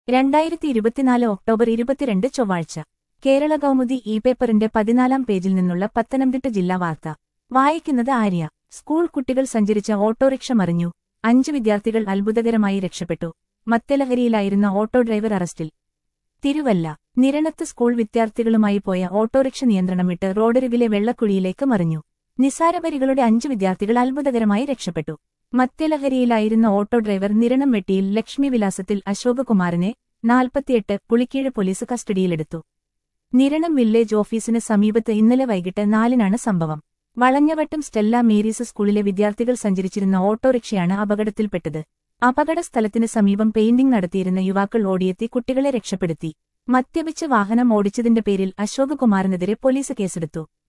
രണ്ടായിരത്തി ഇരുപത്തിനാല് ഒക്ടോബർ ഇരുപത്തിരണ്ട് ചൊവ്വാഴ്ച കേരള കൗമുദി ഇ പേപ്പറിന്റെ പതിനാലാം പേജിൽ നിന്നുള്ള പത്തനംതിട്ട ജില്ലാ വാർത്ത വായിക്കുന്നത് ആര്യ സ്കൂൾ കുട്ടികൾ സഞ്ചരിച്ച ഓട്ടോറിക്ഷ മറിഞ്ഞു അഞ്ച് വിദ്യാർത്ഥികൾ അത്ഭുതകരമായി രക്ഷപ്പെട്ടു മദ്യലഹരിയിലായിരുന്ന ഓട്ടോ ഡ്രൈവർ അറസ്റ്റിൽ തിരുവല്ല നിരണത്ത് സ്കൂൾ വിദ്യാർത്ഥികളുമായി പോയ ഓട്ടോറിക്ഷ നിയന്ത്രണം വിട്ട് റോഡരികിലെ വെള്ളക്കുഴിയിലേക്ക് മറിഞ്ഞു നിസാരപരികളുടെ അഞ്ച് വിദ്യാർത്ഥികൾ അത്ഭുതകരമായി രക്ഷപ്പെട്ടു മദ്യലഹരിയിലായിരുന്ന ഓട്ടോ ഡ്രൈവർ നിരണം വെട്ടിയിൽ ലക്ഷ്മി വിലാസത്തിൽ അശോകകുമാറിനെ നാൽപ്പത്തിയെട്ട് പുളിക്കീഴ് പോലീസ് കസ്റ്റഡിയിലെടുത്തു നിരണം വില്ലേജ് ഓഫീസിന് സമീപത്ത് ഇന്നലെ വൈകിട്ട് നാലിനാണ് സംഭവം വളഞ്ഞവട്ടം സ്റ്റെല്ല മേരീസ് സ്കൂളിലെ വിദ്യാർത്ഥികൾ സഞ്ചരിച്ചിരുന്ന ഓട്ടോറിക്ഷയാണ് അപകടത്തിൽപ്പെട്ടത് അപകട സ്ഥലത്തിന് സമീപം പെയിന്റിംഗ് നടത്തിയിരുന്ന യുവാക്കൾ ഓടിയെത്തി കുട്ടികളെ രക്ഷപ്പെടുത്തി മദ്യപിച്ച് വാഹനം ഓടിച്ചതിന്റെ പേരിൽ അശോകകുമാറിനെതിരെ പോലീസ് കേസെടുത്തു